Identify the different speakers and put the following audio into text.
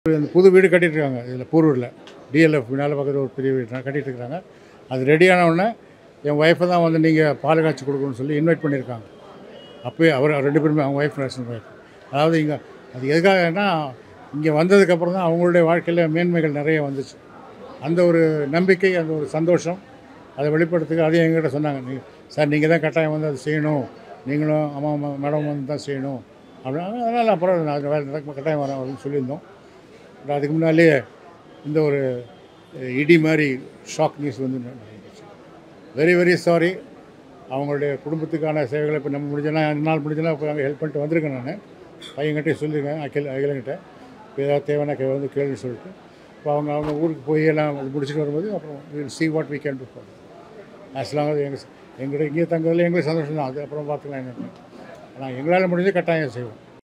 Speaker 1: இந்த புது வீடு கட்டிட்டு இருக்காங்க இதில் பூரூரில் டிஎல்எஃப் மேலே பக்கத்தில் ஒரு பெரிய வீடு கட்டிட்டு இருக்காங்க அது ரெடியான உடனே என் ஒய்ஃபை தான் வந்து நீங்கள் பால் காய்ச்சி கொடுக்கணும்னு சொல்லி இன்வைட் பண்ணியிருக்காங்க அப்போயே அவர் ரெண்டு பேருமே அவங்க ஒய்ஃப் ரேஷன் ஒய்ஃப் அதாவது இங்கே அது எதுக்காகனா இங்கே வந்ததுக்கப்புறம் தான் அவங்களுடைய வாழ்க்கையில் மேன்மைகள் நிறைய வந்துச்சு அந்த ஒரு நம்பிக்கை அந்த ஒரு சந்தோஷம் அதை வெளிப்படுத்துக்கு அதையும் எங்கிட்ட சொன்னாங்க நீங்கள் சார் நீங்கள் தான் கட்டாயம் வந்து அதை செய்யணும் நீங்களும் அம்மா அம்மா மேடம் வந்து தான் செய்யணும் அப்படின்னு அதனால் அப்புறம் நான் வேலை நடக்க கட்டாயம் வரேன் அப்படின்னு சொல்லியிருந்தோம் பட் அதுக்கு முன்னாலேயே இந்த ஒரு அஹ், இடி மாதிரி ஷாக் நியூஸ் வந்து நடந்துச்சு வெரி வெரி சாரி அவங்களுடைய குடும்பத்துக்கான சேவைகளை இப்போ நம்ம முடிஞ்சனா என்னால் முடிஞ்சனா இப்போ அங்கே ஹெல்ப் பண்ணிட்டு வந்திருக்கேன் நான் பையன்கிட்டே சொல்லியிருக்கேன் அகில் அகிலங்கிட்ட இப்போ ஏதாவது தேவைன்னா கே வந்து கேளுன்னு சொல்லிட்டு இப்போ அவங்க அவங்க ஊருக்கு போய் எல்லாம் இது முடிச்சுட்டு வரும்போது அப்புறம் will see what we can do for as long அது எங்கள் எங்கிட்ட இங்கே தங்குறதுல எங்களுக்கு சந்தோஷம் தான் அது அப்புறம் பார்த்துக்கலாம் என்ன ஆனால் எங்களால் முடிஞ்ச கட்டாயம் செய்வோம்